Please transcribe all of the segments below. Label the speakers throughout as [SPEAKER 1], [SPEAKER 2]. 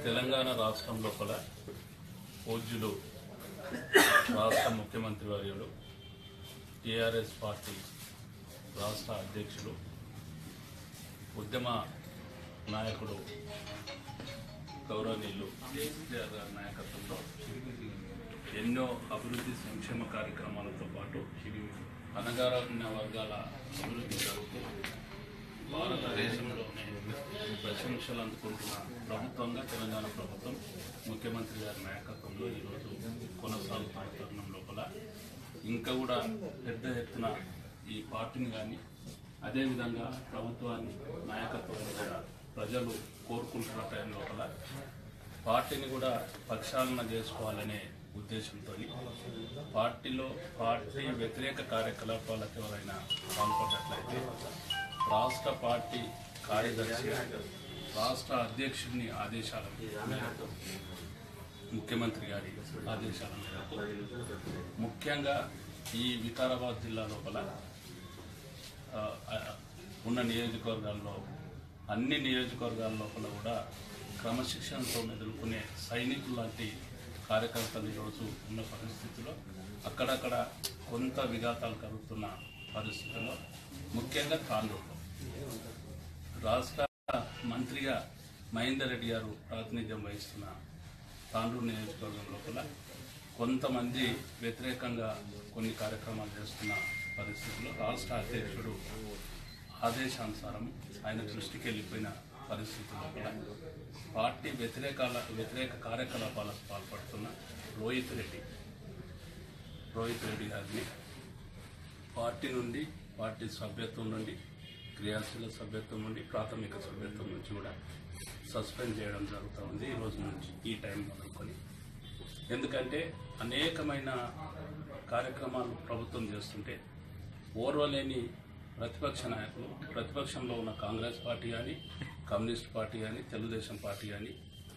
[SPEAKER 1] తెలంగాణ రాష్ట్రం లోపల పూజ్యులు రాష్ట్ర ముఖ్యమంత్రి వర్యులు టీఆర్ఎస్ పార్టీ రాష్ట్ర అధ్యక్షులు ఉద్యమ నాయకుడు గౌరవనీయులు కేసీఆర్ గారి నాయకత్వంలో ఎన్నో అభివృద్ధి సంక్షేమ కార్యక్రమాలతో పాటు అనగారణ వర్గాల అభివృద్ధి జరుగుతూ భారతదేశంలోనే ప్రశంసలు అందుకుంటున్న ప్రభుత్వంగా తెలంగాణ ప్రభుత్వం ముఖ్యమంత్రి గారి నాయకత్వంలో ఈరోజు కొనసాగుతున్న తరుణం లోపల ఇంకా కూడా పెద్ద ఎత్తున ఈ పార్టీని కానీ అదేవిధంగా ప్రభుత్వాన్ని నాయకత్వాన్ని కూడా ప్రజలు కోరుకుంటున్న టైం లోపల పార్టీని కూడా ప్రక్షాళన చేసుకోవాలనే ఉద్దేశంతో పార్టీలో పార్టీ వ్యతిరేక కార్యకలాపాలకు ఎవరైనా పాల్పడ్డట్లయితే రాష్ట్ర పార్టీ కార్యదర్శి రాష్ట్ర అధ్యక్షుడిని ఆదేశాల మేరకు ముఖ్యమంత్రి గారి ఆదేశాల మేరకు ముఖ్యంగా ఈ వికారాబాద్ జిల్లా లోపల ఆ, ఆ, ఉన్న నియోజకవర్గాల్లో అన్ని నియోజకవర్గాల లోపల కూడా క్రమశిక్షణతో మెదులుకునే సైనికులు లాంటి కార్యకర్తలు ఈరోజు ఉన్న పరిస్థితిలో అక్కడక్కడ కొంత విఘాతాలు కలుగుతున్న పరిస్థితుల్లో ముఖ్యంగా తాండూరులో రాష్ట్ర మంత్రిగా మహేందర్ రెడ్డి గారు ప్రాతినిధ్యం వహిస్తున్న తాండూరు నియోజకవర్గం లోపల కొంతమంది వ్యతిరేకంగా కొన్ని కార్యక్రమాలు చేస్తున్న పరిస్థితుల్లో రాష్ట్ర అధ్యక్షుడు ఆదేశానుసారం ఆయన దృష్టికి వెళ్ళిపోయిన పరిస్థితుల్లో కూడా పార్టీ వ్యతిరేకాల వ్యతిరేక కార్యకలాపాలకు పాల్పడుతున్న రోహిత్ రెడ్డి రోహిత్ రెడ్డి గారిని పార్టీ నుండి పార్టీ సభ్యత్వం నుండి క్రియాశీల సభ్యత్వం నుండి ప్రాథమిక సభ్యత్వం నుంచి కూడా సస్పెండ్ చేయడం జరుగుతూ ఉంది ఈ రోజు నుంచి ఈ టైం మొదలుకొని ఎందుకంటే అనేకమైన కార్యక్రమాలు ప్రభుత్వం చేస్తుంటే ఓర్వలేని ప్రతిపక్ష నాయకులు ప్రతిపక్షంలో ఉన్న కాంగ్రెస్ పార్టీ కానీ కమ్యూనిస్ట్ పార్టీ కానీ తెలుగుదేశం పార్టీ కానీ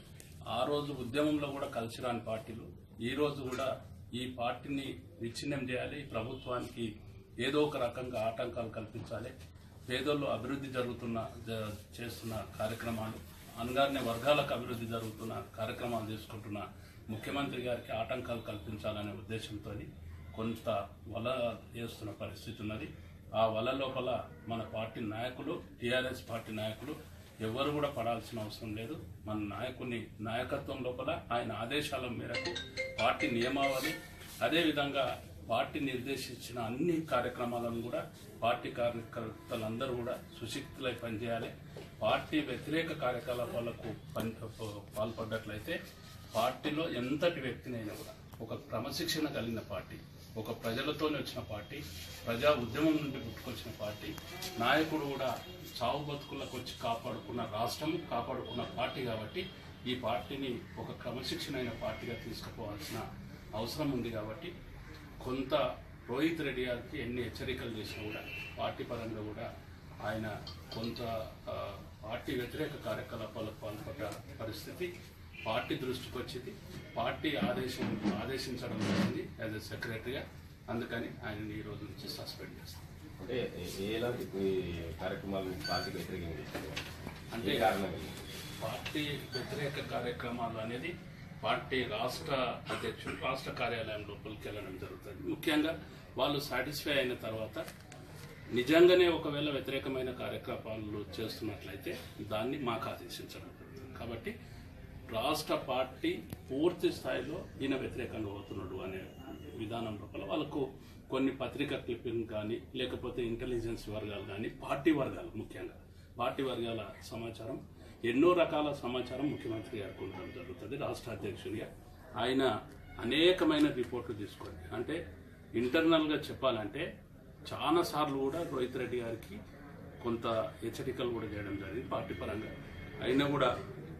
[SPEAKER 1] ఆ రోజు ఉద్యమంలో కూడా కలిసి రాని పార్టీలు ఈ రోజు కూడా ఈ పార్టీని విచ్ఛిన్నం చేయాలి ఈ ప్రభుత్వానికి ఏదో ఒక రకంగా ఆటంకాలు కల్పించాలి పేదోళ్ళు అభివృద్ధి జరుగుతున్న జ- చేస్తున్న కార్యక్రమాలు అనగానే వర్గాలకు అభివృద్ధి జరుగుతున్న కార్యక్రమాలు తీసుకుంటున్న ముఖ్యమంత్రి గారికి ఆటంకాలు కల్పించాలనే ఉద్దేశంతో కొంత వల వేస్తున్న పరిస్థితి ఉన్నది ఆ వల లోపల మన పార్టీ నాయకులు టీఆర్ఎస్ పార్టీ నాయకులు ఎవరు కూడా పడాల్సిన అవసరం లేదు మన నాయకుని నాయకత్వం లోపల ఆయన ఆదేశాల మేరకు పార్టీ నియమావళి అదేవిధంగా పార్టీ నిర్దేశించిన అన్ని కార్యక్రమాలను కూడా పార్టీ కార్యకర్తలందరూ కూడా సుశిక్తులై పనిచేయాలి పార్టీ వ్యతిరేక కార్యకలాపాలకు పని పాల్పడ్డట్లయితే పార్టీలో ఎంతటి వ్యక్తినైనా కూడా ఒక క్రమశిక్షణ కలిగిన పార్టీ ఒక ప్రజలతోనే వచ్చిన పార్టీ ప్రజా ఉద్యమం నుండి పుట్టుకొచ్చిన పార్టీ నాయకుడు కూడా చావు బతుకులకు వచ్చి కాపాడుకున్న రాష్ట్రం కాపాడుకున్న పార్టీ కాబట్టి ఈ పార్టీని ఒక క్రమశిక్షణ పార్టీగా తీసుకుపోవాల్సిన అవసరం ఉంది కాబట్టి కొంత రోహిత్ రెడ్డి గారికి ఎన్ని హెచ్చరికలు చేసినా కూడా పార్టీ పరంగా కూడా ఆయన కొంత ఆ, పార్టీ వ్యతిరేక కార్యకలాపాలకు పాల్పడ్డ పరిస్థితి పార్టీ దృష్టికి వచ్చింది పార్టీ ఆదేశం ఆదేశించడం జరిగింది యాజ్ ఎ సెక్రటరీగా అందుకని ఆయనని ఈ రోజు నుంచి సస్పెండ్ చేస్తాం
[SPEAKER 2] అంటే ఏ- ఎలాంటి ఈ కార్యక్రమాలు పార్టీకి వ్యతిరేకంగా చేస్తున్నారు?
[SPEAKER 1] అంటే
[SPEAKER 2] ఏ కారణం ఇది?
[SPEAKER 1] పార్టీ వ్యతిరేక కార్యక్రమాలు అనేది పార్టీ రాష్ట్ర అధ్యక్షుడు రాష్ట్ర కార్యాలయం లోపలికి వెళ్ళడం జరుగుతుంది ముఖ్యంగా వాళ్ళు సాటిస్ఫై అయిన తర్వాత నిజంగానే ఒకవేళ వ్యతిరేకమైన కార్యక్రమాలు చేస్తున్నట్లయితే దాన్ని మాకు ఆదేశించడం జరుగుతుంది కాబట్టి రాష్ట్ర పార్టీ పూర్తి స్థాయిలో ఈయన వ్యతిరేకంగా అవుతున్నాడు అనే విధానం లోపల వాళ్ళకు కొన్ని పత్రికా క్లిప్పింగ్ కానీ లేకపోతే ఇంటెలిజెన్స్ వర్గాలు కానీ పార్టీ వర్గాలు ముఖ్యంగా పార్టీ వర్గాల సమాచారం ఎన్నో రకాల సమాచారం ముఖ్యమంత్రి గారికి ఉండడం జరుగుతుంది రాష్ట్ర అధ్యక్షుడిగా ఆయన అనేకమైన రిపోర్ట్లు తీసుకొని అంటే ఇంటర్నల్గా చెప్పాలంటే చాలా సార్లు కూడా రోహిత్ రెడ్డి గారికి కొంత హెచ్చరికలు కూడా చేయడం జరిగింది పార్టీ పరంగా అయినా కూడా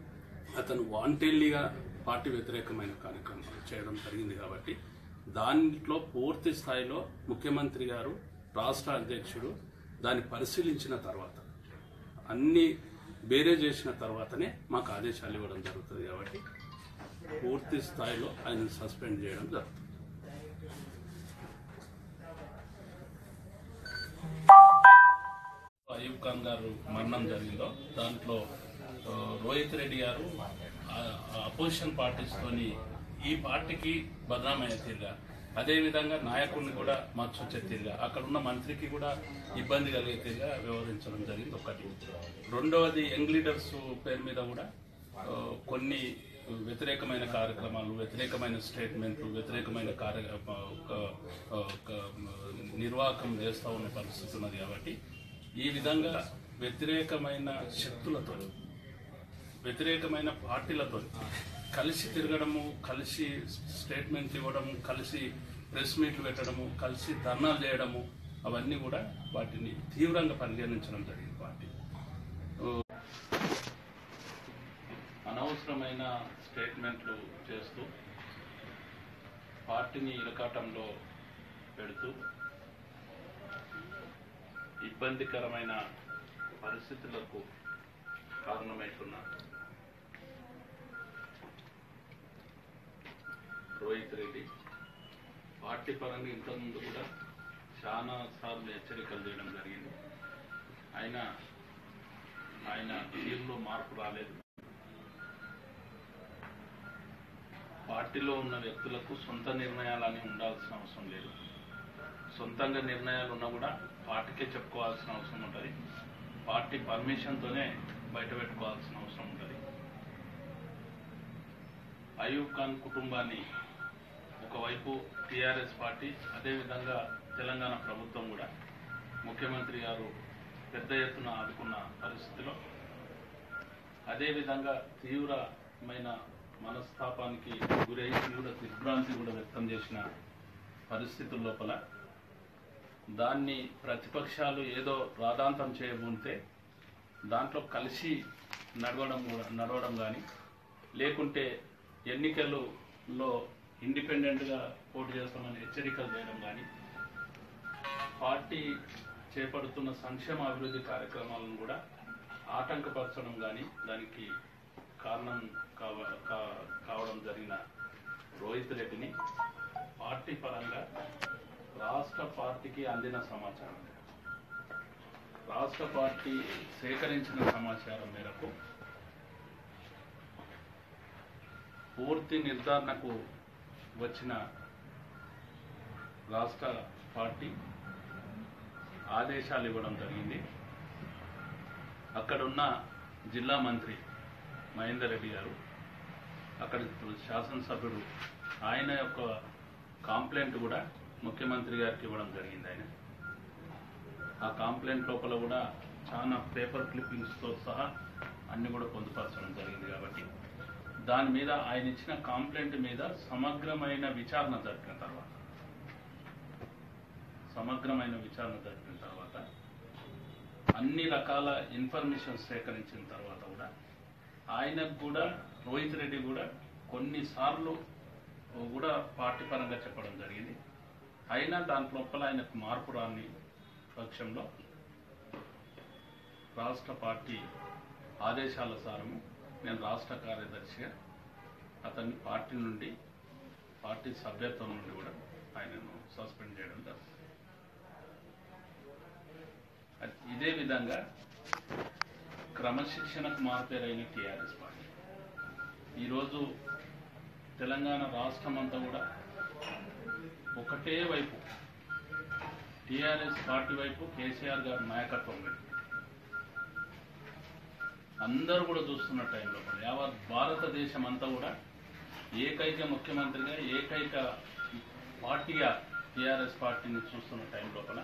[SPEAKER 1] అతను వాంటెల్లీగా పార్టీ వ్యతిరేకమైన కార్యక్రమాలు చేయడం జరిగింది కాబట్టి దాంట్లో పూర్తి స్థాయిలో ముఖ్యమంత్రి గారు రాష్ట్ర అధ్యక్షుడు దాన్ని పరిశీలించిన తర్వాత అన్ని బేరే చేసిన తర్వాతనే మాకు ఆదేశాలు ఇవ్వడం జరుగుతుంది కాబట్టి పూర్తి స్థాయిలో ఆయన సస్పెండ్ చేయడం జరుగుతుంది అయూబ్ ఖాన్ గారు మరణం జరిగిందో దాంట్లో ఆ, రోహిత్ రెడ్డి గారు ఆ, అపోజిషన్ పార్టీస్తోని ఈ పార్టీకి బదనామయ్యే తీరుగా అదేవిధంగా నాయకుడిని కూడా మార్చొచ్చే తీరుగా అక్కడ ఉన్న మంత్రికి కూడా ఇబ్బంది కలిగే తీరుగా వ్యవహరించడం జరిగింది ఒకటి రెండవది యంగ్ లీడర్స్ పేరు మీద కూడా ఆ, కొన్ని వ్యతిరేకమైన కార్యక్రమాలు వ్యతిరేకమైన స్టేట్మెంట్లు వ్యతిరేకమైన కార్య ఆ, ఒక, ఆ, ఒక నిర్వాహకం చేస్తూ ఉన్న పరిస్థితి ఉన్నది కాబట్టి ఈ విధంగా వ్యతిరేకమైన శక్తులతో వ్యతిరేకమైన పార్టీలతో కలిసి తిరగడము కలిసి స్టేట్మెంట్లు ఇవ్వడము కలిసి ప్రెస్ మీట్లు పెట్టడము కలిసి ధర్నాలు చేయడము అవన్నీ కూడా వాటిని తీవ్రంగా పరిగణించడం జరిగింది పార్టీ ఓ, అనవసరమైన స్టేట్మెంట్లు చేస్తూ పార్టీని ఇరకాటంలో పెడుతూ ఇబ్బందికరమైన పరిస్థితులకు కారణమవుతున్న రోహిత్ రెడ్డి పార్టీ పరంగా ఇంతకుముందు కూడా చాలా సార్లు హెచ్చరికలు చేయడం జరిగింది అయినా ఆయన తీరులో మార్పు రాలేదు పార్టీలో ఉన్న వ్యక్తులకు సొంత నిర్ణయాలని ఉండాల్సిన అవసరం లేదు సొంతంగా నిర్ణయాలు ఉన్నా కూడా పార్టీకే చెప్పుకోవాల్సిన అవసరం ఉంటుంది పార్టీ పర్మిషన్తోనే బయట పెట్టుకోవాల్సిన అవసరం ఉంటుంది అయూబ్ ఖాన్ కుటుంబాన్ని ఒకవైపు టీఆర్ఎస్ పార్టీ అదేవిధంగా తెలంగాణ ప్రభుత్వం కూడా ముఖ్యమంత్రి గారు పెద్ద ఎత్తున ఆదుకున్న పరిస్థితిలో అదేవిధంగా తీవ్రమైన మనస్తాపానికి గురై తీవ్ర దిగ్భ్రాంతి కూడా వ్యక్తం చేసిన పరిస్థితుల లోపల దాన్ని ప్రతిపక్షాలు ఏదో రాదాంతం చేయబోతే దాంట్లో కలిసి నడవడం కూడా నడవడం కానీ లేకుంటే ఎన్నికలలో ఇండిపెండెంట్గా పోటీ చేస్తామని హెచ్చరికలు చేయడం కానీ పార్టీ చేపడుతున్న సంక్షేమ అభివృద్ధి కార్యక్రమాలను కూడా ఆటంకపరచడం కానీ దానికి కారణం కావ కా- కావడం జరిగిన రోహిత్ రెడ్డిని పార్టీ పరంగా రాష్ట్ర పార్టీకి అందిన సమాచారం రాష్ట్ర పార్టీ సేకరించిన సమాచారం మేరకు పూర్తి నిర్ధారణకు వచ్చిన రాష్ట్ర పార్టీ ఆదేశాలు ఇవ్వడం జరిగింది అక్కడున్న జిల్లా మంత్రి మహేందర్ రెడ్డి గారు అక్కడి శాసనసభ్యుడు ఆయన యొక్క కాంప్లైంట్ కూడా ముఖ్యమంత్రి గారికి ఇవ్వడం జరిగింది ఆయన ఆ కాంప్లైంట్ లోపల కూడా చాలా పేపర్ క్లిప్పింగ్స్తో సహా అన్ని కూడా పొందుపరచడం జరిగింది కాబట్టి దాని మీద ఆయన ఇచ్చిన కాంప్లైంట్ మీద సమగ్రమైన విచారణ జరిపిన తర్వాత సమగ్రమైన విచారణ జరిపిన తర్వాత అన్ని రకాల ఇన్ఫర్మేషన్ సేకరించిన తర్వాత కూడా ఆయనకు కూడా రోహిత్ రెడ్డి కూడా కొన్నిసార్లు కూడా పార్టీ పరంగా చెప్పడం జరిగింది అయినా దాని లోపల ఆయనకు మార్పు రాని పక్షంలో రాష్ట్ర పార్టీ ఆదేశాల సారము నేను రాష్ట్ర కార్యదర్శిగా అతన్ని పార్టీ నుండి పార్టీ సభ్యత్వం నుండి కూడా ఆయనను సస్పెండ్ చేయడం జరుగుతుంది అది- ఇదే విధంగా క్రమశిక్షణకు మారుపేరైన టీఆర్ఎస్ పార్టీ ఈరోజు తెలంగాణ రాష్ట్రం అంతా కూడా ఒకటే వైపు టీఆర్ఎస్ పార్టీ వైపు కేసీఆర్ గారి నాయకత్వం వైపు అందరూ కూడా చూస్తున్న టైంలో యావత్ భారతదేశం అంతా కూడా ఏకైక ముఖ్యమంత్రిగా ఏకైక పార్టీగా టీఆర్ఎస్ పార్టీని చూస్తున్న టైం లోపల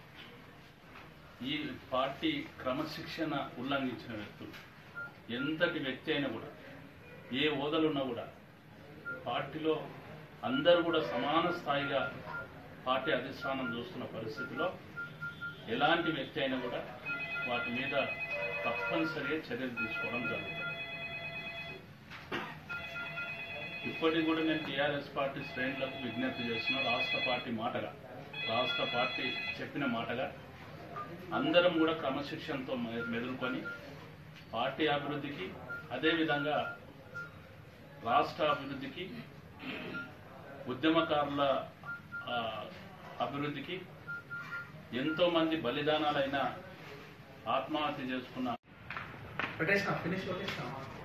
[SPEAKER 1] ఈ పార్టీ క్రమశిక్షణ ఉల్లంఘించిన వ్యక్తులు ఎంతటి వ్యక్తి అయినా కూడా ఏ హోదలున్నా కూడా పార్టీలో అందరూ కూడా సమాన స్థాయిగా పార్టీ అధిష్టానం చూస్తున్న పరిస్థితిలో ఎలాంటి వ్యక్తి అయినా కూడా వాటి మీద తప్పనిసరిగా చర్యలు తీసుకోవడం జరుగుతుంది ఇప్పటికి కూడా నేను టీఆర్ఎస్ పార్టీ శ్రేణులకు విజ్ఞప్తి చేస్తున్నా రాష్ట్ర పార్టీ మాటగా రాష్ట్ర పార్టీ చెప్పిన మాటగా అందరం కూడా క్రమశిక్షణతో మె- మెదులుకొని పార్టీ అభివృద్ధికి అదేవిధంగా రాష్ట్ర అభివృద్ధికి ఉద్యమకారుల ఆ, అభివృద్ధికి ఎంతో మంది బలిదానాలైన ఆత్మహత్య చేసుకున్న
[SPEAKER 3] పెట్టేసిన ఫినిష్ కొట్టేసిన